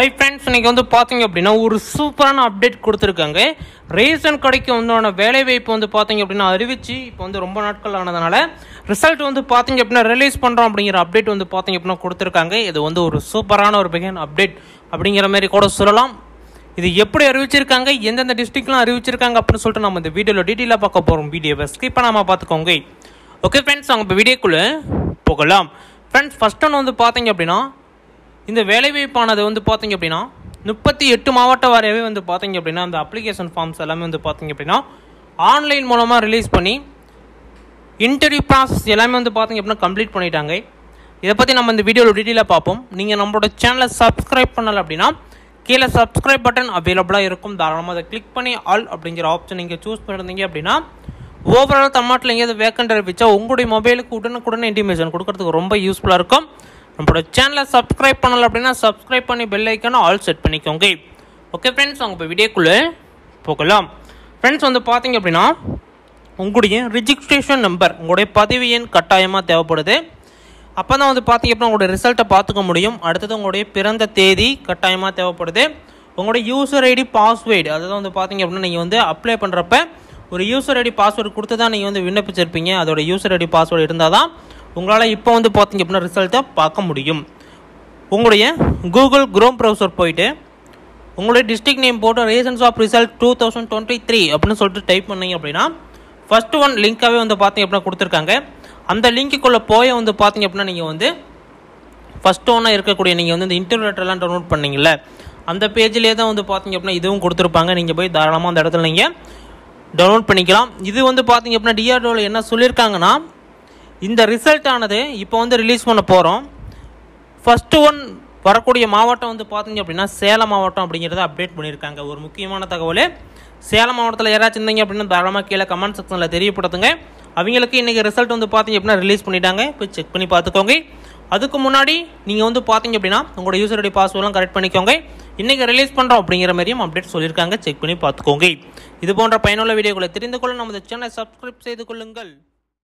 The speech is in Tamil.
ஹை ஃப்ரெண்ட்ஸ் இன்னைக்கு வந்து பார்த்தீங்க அப்படின்னா ஒரு சூப்பரான அப்டேட் கொடுத்துருக்காங்க ரேஷன் கடைக்கு வந்தோட வேலைவாய்ப்பு வந்து பார்த்தீங்க அப்படின்னா அறிவிச்சு இப்போ வந்து ரொம்ப நாட்கள் ஆனதுனால ரிசல்ட் வந்து பார்த்தீங்க அப்படின்னா ரிலீஸ் பண்ணுறோம் அப்படிங்கிற அப்டேட் வந்து பார்த்தீங்க அப்படின்னா கொடுத்துருக்காங்க இது வந்து ஒரு சூப்பரான ஒரு பிகன் அப்டேட் அப்படிங்கிற மாதிரி கூட சொல்லலாம் இது எப்படி அறிவிச்சிருக்காங்க எந்தெந்த டிஸ்ட்ரிக்ட்லாம் அறிவிச்சிருக்காங்க அப்படின்னு சொல்லிட்டு நம்ம இந்த வீடியோவில் டீட்டெயிலாக பார்க்க போகிறோம் வீடியோவை ஸ்கிப் பண்ணாமல் பார்த்துக்கோங்க ஓகே ஃப்ரெண்ட்ஸ் அவங்க இப்போ வீடியோக்குள்ளே போகலாம் ஃப்ரெண்ட்ஸ் ஃபஸ்ட் ஒன்று வந்து பார்த்தீங்க அப்படின்னா இந்த வேலைவாய்ப்பானது வந்து பார்த்தீங்க அப்படின்னா முப்பத்தி எட்டு மாவட்ட வாரியாகவே வந்து பார்த்தீங்க அப்படின்னா அந்த அப்ளிகேஷன் ஃபார்ம்ஸ் எல்லாமே வந்து பார்த்தீங்க அப்படின்னா ஆன்லைன் மூலமாக ரிலீஸ் பண்ணி இன்டர்வியூ ப்ராசஸ் எல்லாமே வந்து பார்த்தீங்க அப்படின்னா கம்ப்ளீட் பண்ணிட்டாங்க இதை பற்றி நம்ம இந்த வீடியோவில் டீட்டெயிலாக பார்ப்போம் நீங்கள் நம்மளோட சேனலை சப்ஸ்கிரைப் பண்ணலை அப்படின்னா கீழே சப்ஸ்கிரைப் பட்டன் அவைலபிளாக இருக்கும் தாராளமாக அதை கிளிக் பண்ணி ஆல் அப்படிங்கிற ஆப்ஷன் நீங்கள் சூஸ் பண்ணிருந்தீங்க அப்படின்னா ஓவரால் தமிழ்நாட்டில் எங்கேயாவது வேக்கண்ட் அறிவிச்சா உங்களுடைய மொபைலுக்கு உடனுக்குடனே இன்டிமேஷன் கொடுக்கறதுக்கு ரொம்ப யூஸ்ஃபுல்லாக இருக்கும் நம்மளோட சேனலை சப்ஸ்கிரைப் பண்ணல அப்படின்னா சப்ஸ்கிரைப் பண்ணி பெல் ஐக்கான ஆல் செட் பண்ணிக்கோங்க ஓகே ஃப்ரெண்ட்ஸ் அவங்க இப்போ வீடியோக்குள்ளே போகலாம் ஃப்ரெண்ட்ஸ் வந்து பார்த்தீங்க அப்படின்னா உங்களுடைய ரிஜிஸ்ட்ரேஷன் நம்பர் உங்களுடைய பதிவு எண் கட்டாயமாக தேவைப்படுது அப்போ தான் வந்து பார்த்தீங்க அப்படின்னா உங்களுடைய ரிசல்ட்டை பார்த்துக்க முடியும் அடுத்தது உங்களுடைய பிறந்த தேதி கட்டாயமாக தேவைப்படுது உங்களுடைய யூசர் ஐடி பாஸ்வேர்டு அதாவது வந்து பார்த்தீங்க அப்படின்னா நீங்கள் வந்து அப்ளை பண்ணுறப்ப ஒரு யூசர் ஐடி பாஸ்வேர்டு கொடுத்து தான் நீங்கள் வந்து விண்ணப்பிச்சிருப்பீங்க அதோட யூசர் ஐடி பாஸ்வேர்டு இருந்தால் தான் உங்களால் இப்போ வந்து பார்த்தீங்க அப்படின்னா ரிசல்ட்டை பார்க்க முடியும் உங்களுடைய கூகுள் குரோம் ப்ரௌசர் போயிட்டு உங்களுடைய டிஸ்ட்ரிக்ட் நேம் போட்டு reasons of result two thousand twenty three அப்படின்னு சொல்லிட்டு டைப் பண்ணீங்க அப்படின்னா ஃபர்ஸ்ட் ஒன் லிங்காகவே வந்து பார்த்தீங்க அப்படின்னா கொடுத்துருக்காங்க அந்த லிங்க்குள்ளே போய் வந்து பார்த்தீங்க அப்படின்னா நீங்கள் வந்து ஃபஸ்ட் ஒன்னாக இருக்கக்கூடிய நீங்கள் வந்து இந்த இன்டர்வியூ லெட்டர்லாம் டவுன்லோட் பண்ணீங்கல்ல அந்த பேஜ்லேயே தான் வந்து பார்த்தீங்க அப்படின்னா இதுவும் கொடுத்துருப்பாங்க நீங்கள் போய் தாராளமாக அந்த இடத்துல நீங்கள் டவுன்லோட் பண்ணிக்கலாம் இது வந்து பார்த்தீங்க அப்படின்னா டிஆர்டோவில் என்ன சொல்லியிருக்காங்கன்னா இந்த ரிசல்ட் ஆனது இப்போ வந்து ரிலீஸ் பண்ண போகிறோம் ஃபஸ்ட்டு ஒன் வரக்கூடிய மாவட்டம் வந்து பார்த்தீங்க அப்படின்னா சேலம் மாவட்டம் அப்படிங்கிறத அப்டேட் பண்ணியிருக்காங்க ஒரு முக்கியமான தகவல் சேலம் மாவட்டத்தில் யாராச்சும் இருந்தீங்க அப்படின்னா தாராளமாக கீழே கமெண்ட் செக்ஷனில் தெரியப்படுத்துங்க அவங்களுக்கு இன்றைக்கி ரிசல்ட் வந்து பார்த்தீங்க அப்படின்னா ரிலீஸ் பண்ணிட்டாங்க போய் செக் பண்ணி பார்த்துக்கோங்க அதுக்கு முன்னாடி நீங்கள் வந்து பார்த்தீங்க அப்படின்னா உங்களோட யூசர் ஐடி பாஸ்வேர்ட்லாம் கரெக்ட் பண்ணிக்கோங்க இன்றைக்கி ரிலீஸ் பண்ணுறோம் அப்படிங்கிற மாதிரியும் அப்டேட் சொல்லியிருக்காங்க செக் பண்ணி பார்த்துக்கோங்க இது போன்ற பயனுள்ள வீடியோக்களை தெரிந்து கொள்ள நமது சேனலை சப்ஸ்கிரைப் செய்து கொள்ளுங்கள்